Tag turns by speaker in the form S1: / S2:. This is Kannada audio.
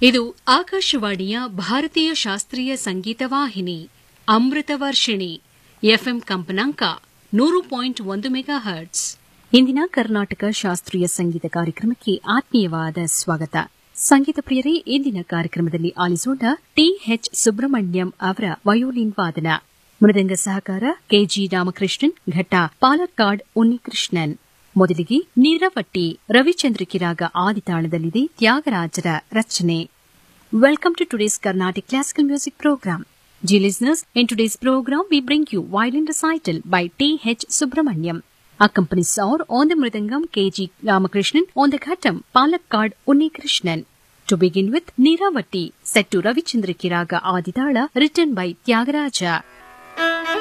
S1: ಇದು ಆಕಾಶವಾಣಿಯ ಭಾರತೀಯ ಶಾಸ್ತ್ರೀಯ ಸಂಗೀತ ವಾಹಿನಿ ಅಮೃತ ವರ್ಷಿಣಿ ಎಫ್ಎಂ ಕಂಪನಾಂಕ ನೂರು ಪಾಯಿಂಟ್ ಒಂದು ಮೆಗಾ ಹರ್ಟ್ಸ್ ಇಂದಿನ ಕರ್ನಾಟಕ ಶಾಸ್ತ್ರೀಯ ಸಂಗೀತ ಕಾರ್ಯಕ್ರಮಕ್ಕೆ ಆತ್ಮೀಯವಾದ ಸ್ವಾಗತ ಸಂಗೀತ ಪ್ರಿಯರೇ ಇಂದಿನ ಕಾರ್ಯಕ್ರಮದಲ್ಲಿ ಆಲಿಸೋಣ ಟಿಎಚ್ ಸುಬ್ರಹ್ಮಣ್ಯಂ ಅವರ ವಯೋಲಿನ್ ವಾದನ ಮೃದಂಗ ಸಹಕಾರ ಕೆಜಿ ರಾಮಕೃಷ್ಣನ್ ಘಟ್ಟ ಪಾಲಕ್ಕಾಡ್ ಉನ್ನಿಕೃಷ್ಣನ್ ಮೊದಲಿಗೆ ನೀರವಟ್ಟಿ ರವಿಚಂದ್ರಕಿರಾಗ ಆದಿತಾಳದಲ್ಲಿದೆ ತ್ಯಾಗರಾಜರ ರಚನೆ Welcome to today's Carnatic Classical Music Program. Dear listeners, in today's program we bring you violin recital by T.H. Subramaniam. Accompanies are on the Mridangam K.G. Ramakrishnan, on the Ghatam Palakkad Unni Krishnan. To begin with, Niravati, set to Ravichandra Kiraga Aditala, written by Tyagaraja.